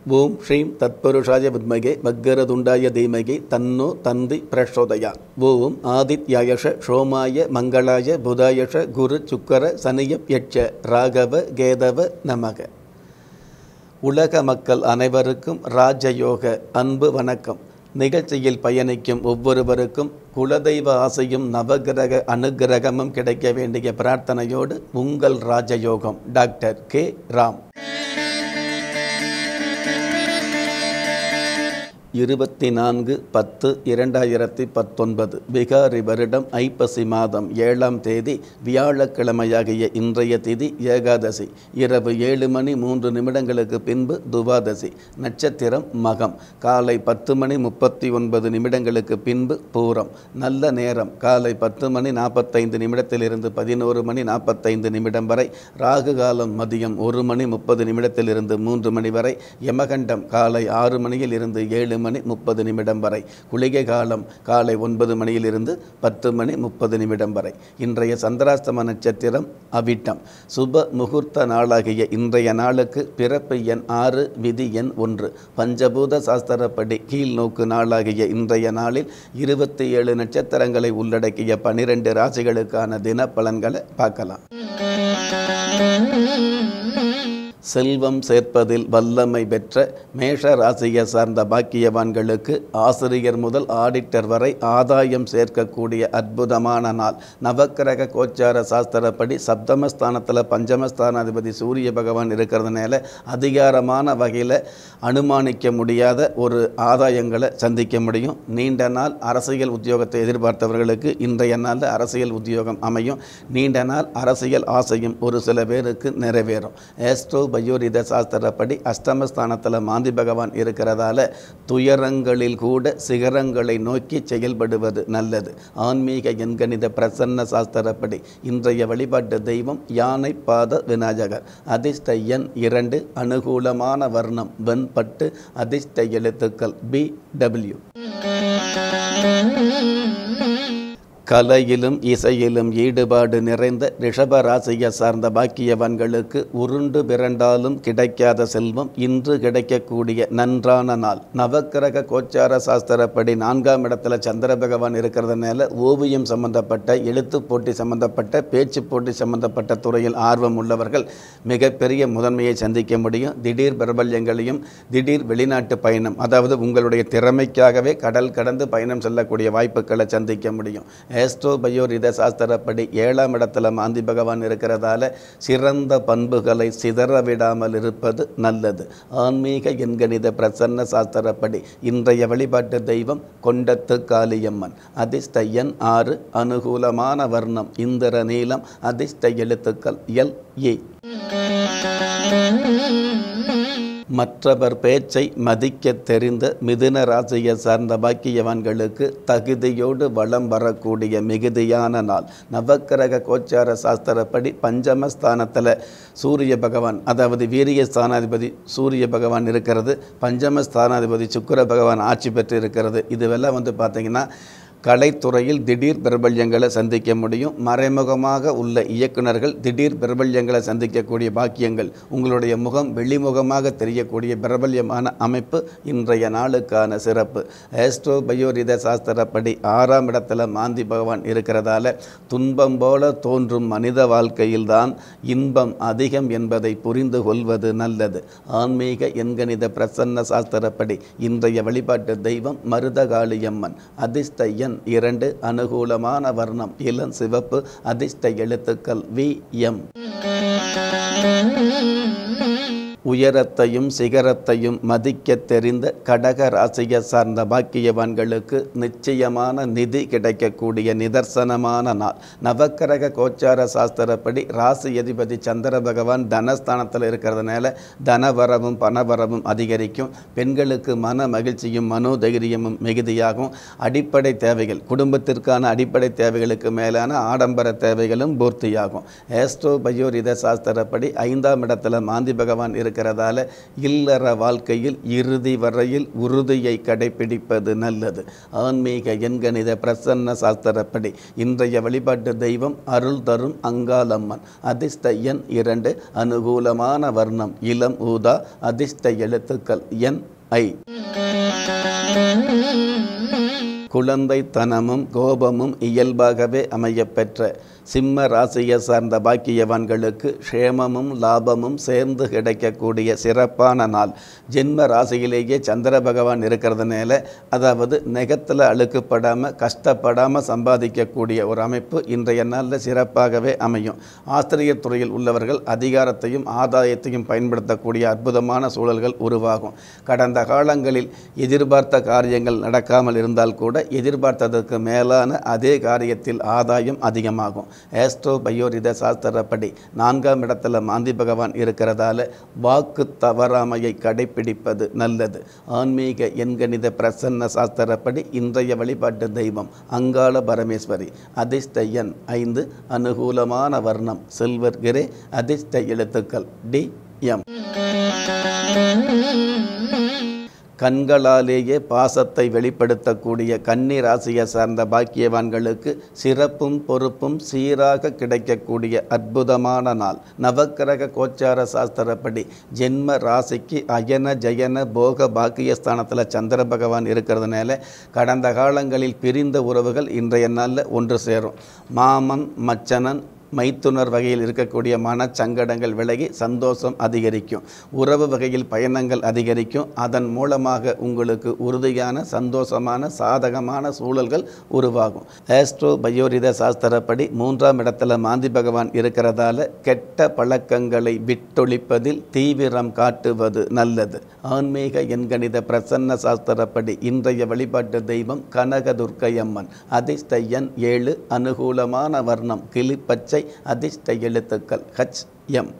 ஓம் ஸ்ரீம் தத்புருஷாய வித்மகே வக்கரதுண்டாய தீமகே தன்னோ தந்தி பிரச்சோதயா ஓம் ஆதித்யாயஷ சோமாய மங்களாய புதாயஷ குரு சுக்கர சனியப் யட்ச ராகவ கேதவ நமக உலக மக்கள் அனைவருக்கும் ராஜயோக அன்பு வணக்கம் நிகழ்ச்சியில் பயணிக்கும் ஒவ்வொருவருக்கும் குலதெய்வ ஆசையும் நவகிரக அனுகிரகமும் கிடைக்க வேண்டிய பிரார்த்தனையோடு உங்கள் ராஜயோகம் டாக்டர் கே ராம் இருபத்தி நான்கு பத்து இரண்டாயிரத்தி பத்தொன்பது பிகாரி வருடம் ஐப்பசி மாதம் ஏழாம் தேதி வியாழக்கிழமையாகிய இன்றைய திதி ஏகாதசி இரவு ஏழு மணி மூன்று நிமிடங்களுக்கு பின்பு துவாதசி நட்சத்திரம் மகம் காலை பத்து மணி முப்பத்தி ஒன்பது நிமிடங்களுக்கு பின்பு பூரம் நல்ல நேரம் காலை பத்து மணி நாற்பத்தைந்து நிமிடத்திலிருந்து பதினோரு மணி நாற்பத்தைந்து நிமிடம் வரை ராகு காலம் மதியம் ஒரு மணி முப்பது நிமிடத்திலிருந்து மூன்று மணி வரை யமகண்டம் காலை ஆறு மணியில் இருந்து ஏழு மணி முப்பது நிமிடம் வரை குளிகை காலம் காலை ஒன்பது மணியிலிருந்து பத்து மணி முப்பது நிமிடம் வரை இன்றைய சந்திராஸ்தம நட்சத்திரம் அவிட்டம் சுப முகூர்த்த நாளாகிய இன்றைய நாளுக்கு பிறப்பு எண் ஆறு விதி எண் ஒன்று பஞ்சபூத சாஸ்திரப்படி கீழ் நோக்கு நாளாகிய இன்றைய நாளில் இருபத்தி ஏழு நட்சத்திரங்களை உள்ளடக்கிய பனிரெண்டு ராசிகளுக்கான தின பலன்களை பார்க்கலாம் செல்வம் சேர்ப்பதில் வல்லமை பெற்ற மேஷ ராசியை சார்ந்த பாக்கியவான்களுக்கு ஆசிரியர் முதல் ஆடிட்டர் வரை ஆதாயம் சேர்க்கக்கூடிய அற்புதமான நாள் நவக்கிரக கோச்சார சாஸ்திரப்படி சப்தமஸ்தானத்தில் பஞ்சமஸ்தானாதிபதி சூரிய பகவான் இருக்கிறதுனால அதிகாரமான வகையில் அனுமானிக்க முடியாத ஒரு ஆதாயங்களை சந்திக்க முடியும் நீண்ட நாள் அரசியல் உத்தியோகத்தை எதிர்பார்த்தவர்களுக்கு இன்றைய நாளில் அரசியல் உத்தியோகம் அமையும் நீண்ட நாள் அரசியல் ஆசையும் ஒரு சில பேருக்கு நிறைவேறும் ஏஸ்ட்ரோ பயோரித சாஸ்திரப்படி அஷ்டமஸ்தானத்தில் மாந்தி பகவான் இருக்கிறதால துயரங்களில் கூட சிகரங்களை நோக்கி செயல்படுவது நல்லது ஆன்மீக எண்கணித பிரசன்ன சாஸ்திரப்படி இன்றைய வழிபாட்டு தெய்வம் யானை பாத விநாயகர் அதிர்ஷ்ட எண் இரண்டு அனுகூலமான வர்ணம் வெண்பட்டு அதிர்ஷ்ட எழுத்துக்கள் பி டபிள்யூ கலையிலும் இசையிலும் ஈடுபாடு நிறைந்த ரிஷப ராசியை சார்ந்த பாக்கியவான்களுக்கு உருண்டு பிறண்டாலும் கிடைக்காத செல்வம் இன்று கிடைக்கக்கூடிய நன்றான நாள் நவக்கிரக கோச்சார சாஸ்திரப்படி நான்காம் இடத்துல சந்திர பகவான் இருக்கிறதுனால ஓவியம் சம்பந்தப்பட்ட எழுத்து போட்டி சம்பந்தப்பட்ட பேச்சு போட்டி சம்பந்தப்பட்ட துறையில் ஆர்வம் உள்ளவர்கள் மிகப்பெரிய முதன்மையை சந்திக்க முடியும் திடீர் பிரபல்யங்களையும் திடீர் வெளிநாட்டு பயணம் அதாவது உங்களுடைய திறமைக்காகவே கடல் கடந்து பயணம் செல்லக்கூடிய வாய்ப்புகளை சந்திக்க முடியும் ஏஸ்ட்ரோ பயோரித சாஸ்திரப்படி ஏழாம் இடத்துல மாந்தி பகவான் இருக்கிறதால சிறந்த பண்புகளை சிதற விடாமல் இருப்பது நல்லது ஆன்மீக எண்கணித பிரசன்ன சாஸ்திரப்படி இன்றைய வழிபாட்டு தெய்வம் கொண்டத்து காளியம்மன் அதிர்ஷ்ட எண் ஆறு அனுகூலமான வர்ணம் இந்திர நீலம் அதிர்ஷ்ட எழுத்துக்கள் எல் ஏ மற்றவர் பேச்சை மதிக்க தெரிந்த மிதுன ராசியை சார்ந்த பாக்கியவான்களுக்கு தகுதியோடு வளம் வரக்கூடிய மிகுதியான நாள் நவக்கிரக கோச்சார சாஸ்திரப்படி பஞ்சமஸ்தானத்தில் சூரிய பகவான் அதாவது வீரிய ஸ்தானாதிபதி சூரிய பகவான் இருக்கிறது பஞ்சமஸ்தானாதிபதி சுக்கர பகவான் ஆட்சி பெற்று இருக்கிறது இதுவெல்லாம் வந்து பார்த்திங்கன்னா கலைத்துறையில் திடீர் பிரபல்யங்களை சந்திக்க முடியும் மறைமுகமாக உள்ள இயக்குனர்கள் திடீர் பிரபல்யங்களை சந்திக்கக்கூடிய பாக்கியங்கள் உங்களுடைய முகம் வெளிமுகமாக தெரியக்கூடிய பிரபல்யமான அமைப்பு இன்றைய நாளுக்கான சிறப்பு ஆஸ்ட்ரோ பயோரித சாஸ்திரப்படி ஆறாம் இடத்துல மாந்தி பகவான் இருக்கிறதால துன்பம் போல தோன்றும் மனித வாழ்க்கையில்தான் இன்பம் அதிகம் என்பதை புரிந்து கொள்வது நல்லது ஆன்மீக எண்கணித பிரசன்ன சாஸ்திரப்படி இன்றைய வழிபாட்டு தெய்வம் மருதகாளியம்மன் அதிர்ஷ்ட எண் இரண்டு அனுகூலமான வர்ணம் இளம் சிவப்பு அதிர்ஷ்ட எழுத்துக்கள் வி எம் உயரத்தையும் சிகரத்தையும் மதிக்க தெரிந்த கடக ராசியை சார்ந்த பாக்கியவான்களுக்கு நிச்சயமான நிதி கிடைக்கக்கூடிய நிதர்சனமான நாள் நவக்கிரக கோச்சார சாஸ்திரப்படி ராசி அதிபதி சந்திர பகவான் தனஸ்தானத்தில் இருக்கிறதுனால தனவரவும் பணவரவும் அதிகரிக்கும் பெண்களுக்கு மன மகிழ்ச்சியும் மனோதைரியமும் மிகுதியாகும் அடிப்படை தேவைகள் குடும்பத்திற்கான அடிப்படை தேவைகளுக்கு மேலான ஆடம்பர தேவைகளும் பூர்த்தியாகும் ஏஸ்ட்ரோ பயோரித சாஸ்திரப்படி ஐந்தாம் இடத்துல மாந்தி பகவான் இருக்கிற இருக்கிறதால இல்லற வாழ்க்கையில் இறுதி வரையில் உறுதியை கடைபிடிப்பது நல்லது ஆன்மீக எண்கணித பிரசன்ன சாஸ்திரப்படி இன்றைய வழிபாட்டு தெய்வம் அருள் தரும் அங்காளம்மன் அதிர்ஷ்ட எண் இரண்டு அனுகூலமான வர்ணம் இளம் ஊதா அதிர்ஷ்ட எழுத்துக்கள் என் ஐ குழந்தைத்தனமும் கோபமும் இயல்பாகவே அமையப்பெற்ற சிம்ம ராசியை சார்ந்த பாக்கியவான்களுக்கு க்ஷேமமும் லாபமும் சேர்ந்து கிடைக்கக்கூடிய சிறப்பான நாள் ஜென்ம ராசியிலேயே சந்திர பகவான் இருக்கிறதுனால அதாவது நெகத்தில் அழுக்குப்படாமல் கஷ்டப்படாமல் சம்பாதிக்கக்கூடிய ஒரு அமைப்பு இன்றைய நாளில் சிறப்பாகவே அமையும் ஆசிரியர் துறையில் உள்ளவர்கள் அதிகாரத்தையும் ஆதாயத்தையும் பயன்படுத்தக்கூடிய அற்புதமான சூழல்கள் உருவாகும் கடந்த காலங்களில் எதிர்பார்த்த காரியங்கள் நடக்காமல் இருந்தால் கூட எதிர்பார்த்ததற்கு மேலான அதே காரியத்தில் ஆதாயம் அதிகமாகும் ஏஸ்ட்ரோ பயோரித சாஸ்திரப்படி நான்காம் இடத்துல மாந்தி பகவான் இருக்கிறதால வாக்கு தவறாமையை கடைபிடிப்பது நல்லது ஆன்மீக எண்கணித பிரசன்ன சாஸ்திரப்படி இன்றைய வழிபாட்டு தெய்வம் அங்காள பரமேஸ்வரி அதிர்ஷ்ட எண் ஐந்து அனுகூலமான வர்ணம் சில்வர் கிரே அதிர்ஷ்ட எழுத்துக்கள் டி எம் கண்களாலேயே பாசத்தை வெளிப்படுத்தக்கூடிய கன்னி ராசியை சார்ந்த பாக்கியவான்களுக்கு சிறப்பும் பொறுப்பும் சீராக கிடைக்கக்கூடிய அற்புதமான நாள் நவக்கிரக கோச்சார சாஸ்திரப்படி ஜென்ம ராசிக்கு அயன ஜயன போக பாக்கியஸ்தானத்தில் சந்திர பகவான் இருக்கிறதுனால கடந்த காலங்களில் பிரிந்த உறவுகள் இன்றைய நாளில் ஒன்று சேரும் மாமன் மச்சனன் மைத்துனர் வகையில் இருக்கக்கூடிய மனச்சங்கடங்கள் விலகி சந்தோஷம் அதிகரிக்கும் உறவு வகையில் பயணங்கள் அதிகரிக்கும் அதன் மூலமாக உங்களுக்கு உறுதியான சந்தோஷமான சாதகமான சூழல்கள் உருவாகும் ஆஸ்ட்ரோ பயோரித சாஸ்திரப்படி மூன்றாம் இடத்துல மாந்தி பகவான் இருக்கிறதால கெட்ட பழக்கங்களை விட்டொழிப்பதில் தீவிரம் காட்டுவது நல்லது ஆன்மீக எண்கணித பிரசன்ன சாஸ்திரப்படி இன்றைய வழிபாட்டு தெய்வம் கனகதுர்க்கை அம்மன் அதிர்ஷ்ட எண் ஏழு அனுகூலமான வர்ணம் கிளிப்பச்சை அதிர்ஷ்ட எழுத்துக்கள் ஹச் எம்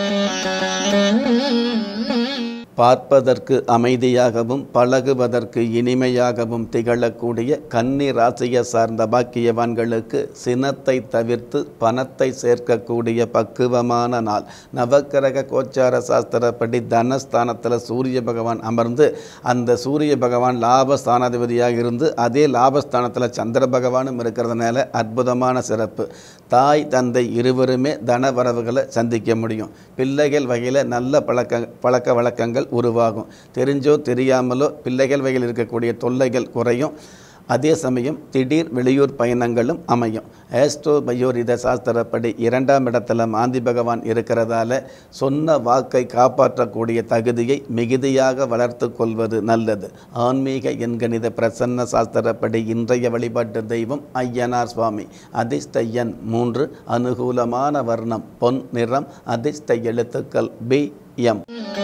பார்ப்பதற்கு அமைதியாகவும் பழகுவதற்கு இனிமையாகவும் திகழக்கூடிய கன்னி ராசியை சார்ந்த பாக்கியவான்களுக்கு சினத்தை தவிர்த்து பணத்தை சேர்க்கக்கூடிய பக்குவமான நாள் நவக்கிரக கோச்சார சாஸ்திரப்படி தனஸ்தானத்தில் சூரிய பகவான் அமர்ந்து அந்த சூரிய பகவான் லாபஸ்தானாதிபதியாக இருந்து அதே லாபஸ்தானத்தில் சந்திர பகவானும் இருக்கிறதுனால அற்புதமான சிறப்பு தாய் தந்தை இருவருமே தன வரவுகளை சந்திக்க முடியும் பிள்ளைகள் வகையில் நல்ல பழக்க பழக்க வழக்கங்கள் உருவாகும் தெரிஞ்சோ தெரியாமலோ பிள்ளைகள் வகையில் இருக்கக்கூடிய தொல்லைகள் குறையும் அதே சமயம் திடீர் வெளியூர் பயணங்களும் அமையும் ஆஸ்ட்ரோ பயோரித சாஸ்திரப்படி இரண்டாம் இடத்துல மாந்தி பகவான் இருக்கிறதால சொன்ன வாக்கை காப்பாற்றக்கூடிய தகுதியை மிகுதியாக வளர்த்து கொள்வது நல்லது ஆன்மீக எண்கணித பிரசன்ன சாஸ்திரப்படி இன்றைய வழிபாட்டு தெய்வம் ஐயனார் சுவாமி அதிர்ஷ்ட எண் மூன்று அனுகூலமான வர்ணம் பொன் நிறம் அதிர்ஷ்ட எழுத்துக்கள் பி எம்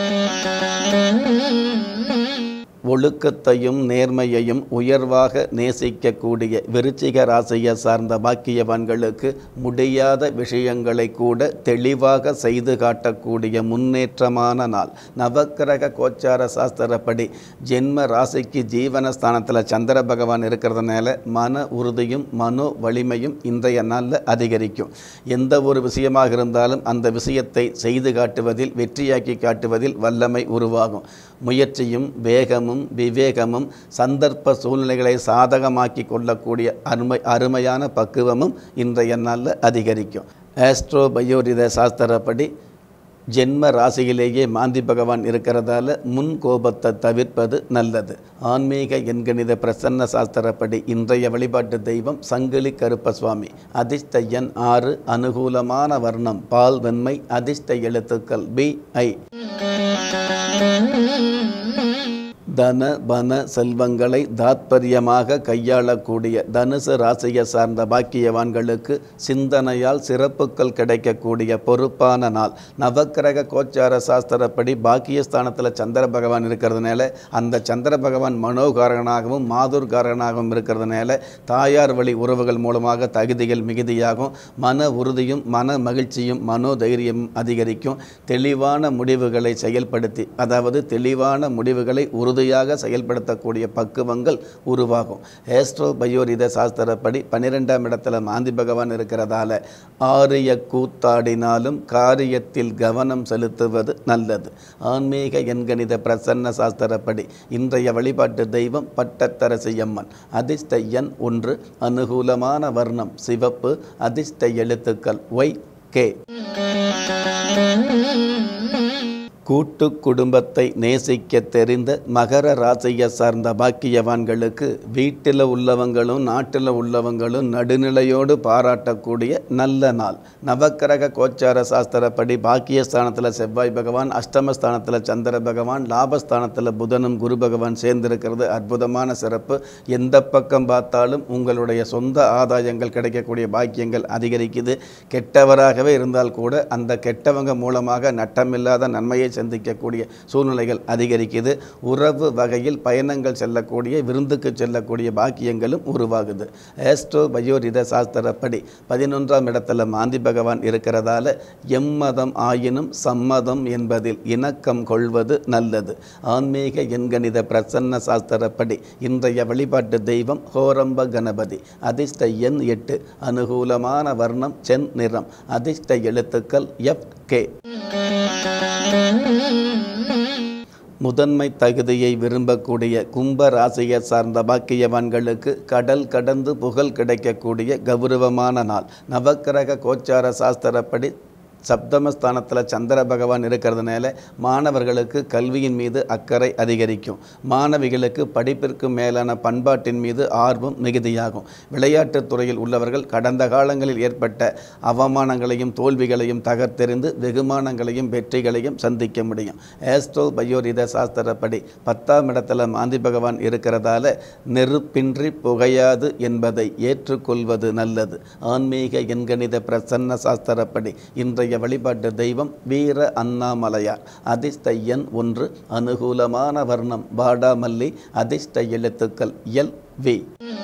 ஒழுக்கத்தையும் நேர்மையையும் உயர்வாக நேசிக்கக்கூடிய விருச்சிக ராசியை சார்ந்த பாக்கியவான்களுக்கு முடியாத விஷயங்களை கூட தெளிவாக செய்து காட்டக்கூடிய முன்னேற்றமான நாள் நவக்கிரக கோச்சார சாஸ்திரப்படி ஜென்ம ராசிக்கு ஜீவனஸ்தானத்தில் சந்திர பகவான் இருக்கிறதுனால மன உறுதியும் மனோ வலிமையும் இன்றைய நாளில் அதிகரிக்கும் எந்த ஒரு விஷயமாக இருந்தாலும் அந்த விஷயத்தை செய்து காட்டுவதில் வெற்றியாக்கி காட்டுவதில் வல்லமை உருவாகும் முயற்சியும் வேகமும் விவேகமும் சந்தர்ப்ப சூழ்நிலைகளை சாதகமாக்கி கொள்ளக்கூடிய அருமை அருமையான பக்குவமும் இன்றைய நாளில் அதிகரிக்கும் ஆஸ்ட்ரோ பயோரித சாஸ்திரப்படி ஜென்ம ராசியிலேயே மாந்தி பகவான் இருக்கிறதால முன் கோபத்தை தவிர்ப்பது நல்லது ஆன்மீக எண்கணித பிரசன்ன சாஸ்திரப்படி இன்றைய வழிபாட்டு தெய்வம் சங்கிலி கருப்பசுவாமி அதிர்ஷ்ட எண் ஆறு அனுகூலமான வர்ணம் பால் வெண்மை அதிர்ஷ்ட எழுத்துக்கள் பி ஐ தன பன செல்வங்களை தாத்பரியமாக கையாளக்கூடிய தனுசு ராசியை சார்ந்த பாக்கியவான்களுக்கு சிந்தனையால் சிறப்புகள் கிடைக்கக்கூடிய பொறுப்பான நாள் நவக்கிரக கோச்சார சாஸ்திரப்படி பாக்கியஸ்தானத்தில் சந்திர பகவான் இருக்கிறதுனால அந்த சந்திர பகவான் மனோகாரகனாகவும் மாதுர்காரகனாகவும் இருக்கிறதுனால தாயார் வழி உறவுகள் மூலமாக தகுதிகள் மிகுதியாகும் மன உறுதியும் மன மகிழ்ச்சியும் மனோதைரியமும் அதிகரிக்கும் தெளிவான முடிவுகளை செயல்படுத்தி அதாவது தெளிவான முடிவுகளை உறுதி உறுதியாக செயல்படுத்தக்கூடிய பக்குவங்கள் உருவாகும் ஏஸ்ட்ரோ பயோரித சாஸ்திரப்படி பன்னிரெண்டாம் இடத்துல மாந்தி பகவான் இருக்கிறதால ஆரிய கூத்தாடினாலும் காரியத்தில் கவனம் செலுத்துவது நல்லது ஆன்மீக எண்கணித பிரசன்ன சாஸ்திரப்படி இன்றைய வழிபாட்டு தெய்வம் பட்டத்தரசி அம்மன் அதிர்ஷ்ட எண் ஒன்று அனுகூலமான வர்ணம் சிவப்பு அதிர்ஷ்ட எழுத்துக்கள் ஒய் கே கூட்டு குடும்பத்தை நேசிக்க தெரிந்த மகர ராசியை சார்ந்த பாக்கியவான்களுக்கு வீட்டில் உள்ளவங்களும் நாட்டில் உள்ளவங்களும் நடுநிலையோடு பாராட்டக்கூடிய நல்ல நாள் நவக்கிரக கோச்சார சாஸ்திரப்படி பாக்கியஸ்தானத்தில் செவ்வாய் பகவான் அஷ்டமஸ்தானத்தில் சந்திர பகவான் லாபஸ்தானத்தில் புதனும் குரு பகவான் சேர்ந்திருக்கிறது அற்புதமான சிறப்பு எந்த பக்கம் பார்த்தாலும் உங்களுடைய சொந்த ஆதாயங்கள் கிடைக்கக்கூடிய பாக்கியங்கள் அதிகரிக்குது கெட்டவராகவே இருந்தால் கூட அந்த கெட்டவங்க மூலமாக நட்டமில்லாத நன்மையை சந்திக்கக்கூடிய சூழ்நிலைகள் அதிகரிக்குது உறவு வகையில் பயணங்கள் செல்லக்கூடிய விருந்துக்கு செல்லக்கூடிய பாக்கியங்களும் உருவாகுது ஏஸ்ட்ரோ பயோரித சாஸ்திரப்படி பதினொன்றாம் இடத்துல மாந்தி பகவான் இருக்கிறதால எம்மதம் ஆயினும் சம்மதம் என்பதில் இணக்கம் கொள்வது நல்லது ஆன்மீக எண்கணித பிரசன்ன சாஸ்திரப்படி இன்றைய வழிபாட்டு தெய்வம் ஹோரம்ப கணபதி அதிர்ஷ்ட எண் எட்டு அனுகூலமான வர்ணம் சென் நிறம் அதிர்ஷ்ட எழுத்துக்கள் எஃப் கே முதன்மை தகுதியை விரும்பக்கூடிய கும்ப ராசியை சார்ந்த பாக்கியவான்களுக்கு கடல் கடந்து புகழ் கிடைக்கக்கூடிய கௌரவமான நாள் நவக்கிரக கோச்சார சாஸ்திரப்படி சப்தமஸ்தானத்தில் சந்திர பகவான் இருக்கிறதுனால மாணவர்களுக்கு கல்வியின் மீது அக்கறை அதிகரிக்கும் மாணவிகளுக்கு படிப்பிற்கு மேலான பண்பாட்டின் மீது ஆர்வம் மிகுதியாகும் விளையாட்டுத் துறையில் உள்ளவர்கள் கடந்த காலங்களில் ஏற்பட்ட அவமானங்களையும் தோல்விகளையும் தகர்த்தெறிந்து வெகுமானங்களையும் வெற்றிகளையும் சந்திக்க முடியும் ஏஸ்ட்ரோ பயோரித சாஸ்திரப்படி பத்தாம் இடத்துல மாந்தி பகவான் இருக்கிறதால நெருப்பின்றி புகையாது என்பதை ஏற்றுக்கொள்வது நல்லது ஆன்மீக எண்கணித பிரசன்ன சாஸ்திரப்படி இன்றைய வழிபாட்டு தெய்வம் வீர அண்ணாமலையார் அதிர்ஷ்ட எண் ஒன்று அனுகூலமான வர்ணம் வாடாமல்லி அதிர்ஷ்ட எழுத்துக்கள் எல் வி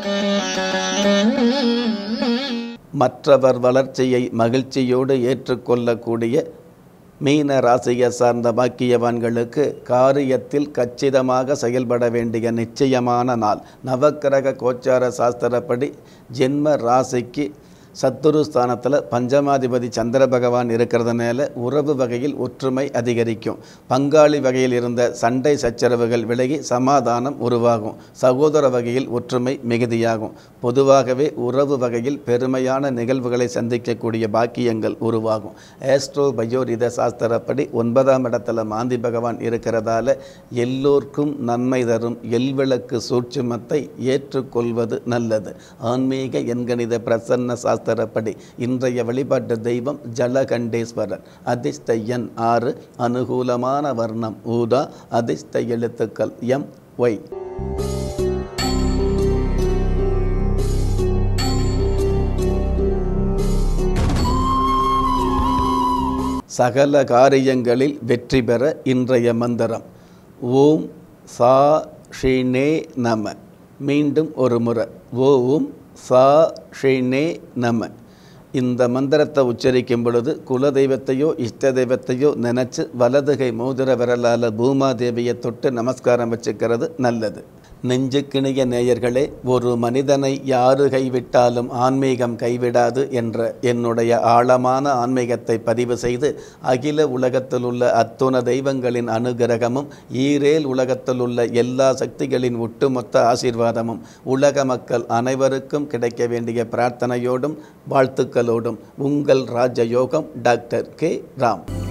மற்றவர் வளர்ச்சியை மகிழ்ச்சியோடு ஏற்றுக்கொள்ளக்கூடிய மீன ராசியை சார்ந்த பாக்கியவான்களுக்கு காரியத்தில் கச்சிதமாக செயல்பட வேண்டிய நிச்சயமான நாள் நவக்கிரக கோச்சார சாஸ்திரப்படி ஜென்ம ராசிக்கு சத்துரு ஸ்தானத்தில் பஞ்சமாதிபதி சந்திர பகவான் இருக்கிறதுனால உறவு வகையில் ஒற்றுமை அதிகரிக்கும் பங்காளி வகையில் இருந்த சண்டை சச்சரவுகள் விலகி சமாதானம் உருவாகும் சகோதர வகையில் ஒற்றுமை மிகுதியாகும் பொதுவாகவே உறவு வகையில் பெருமையான நிகழ்வுகளை சந்திக்கக்கூடிய பாக்கியங்கள் உருவாகும் ஏஸ்ட்ரோ பயோரித சாஸ்திரப்படி ஒன்பதாம் இடத்துல மாந்தி பகவான் இருக்கிறதால எல்லோர்க்கும் நன்மை தரும் எல்விளக்கு சூட்சுமத்தை ஏற்றுக்கொள்வது நல்லது ஆன்மீக எண்கணித பிரசன்ன சாஸ்திரப்படி இன்றைய வழிபாட்டு தெய்வம் ஜலகண்டேஸ்வரர் அதிர்ஷ்ட எண் ஆறு அனுகூலமான வர்ணம் ஊதா அதிர்ஷ்ட எழுத்துக்கள் எம் ஒய் சகல காரியங்களில் வெற்றி பெற இன்றைய மந்திரம் ஓம் சா ஷினே நம மீண்டும் ஒரு முறை ஓம் சா ஷினே நம இந்த மந்திரத்தை உச்சரிக்கும் பொழுது குலதெய்வத்தையோ இஷ்ட தெய்வத்தையோ நினச்சி வலதுகை மோதிர விரலால் பூமாதேவியை தொட்டு நமஸ்காரம் வச்சுக்கிறது நல்லது நெஞ்சுக்கிணிய நேயர்களே ஒரு மனிதனை யாரு கைவிட்டாலும் ஆன்மீகம் கைவிடாது என்ற என்னுடைய ஆழமான ஆன்மீகத்தை பதிவு செய்து அகில உலகத்தில் உள்ள அத்துண தெய்வங்களின் அனுகிரகமும் ஈரேல் உலகத்தில் உள்ள எல்லா சக்திகளின் ஒட்டுமொத்த ஆசீர்வாதமும் உலக மக்கள் அனைவருக்கும் கிடைக்க வேண்டிய பிரார்த்தனையோடும் வாழ்த்துக்களோடும் உங்கள் ராஜயோகம் டாக்டர் கே ராம்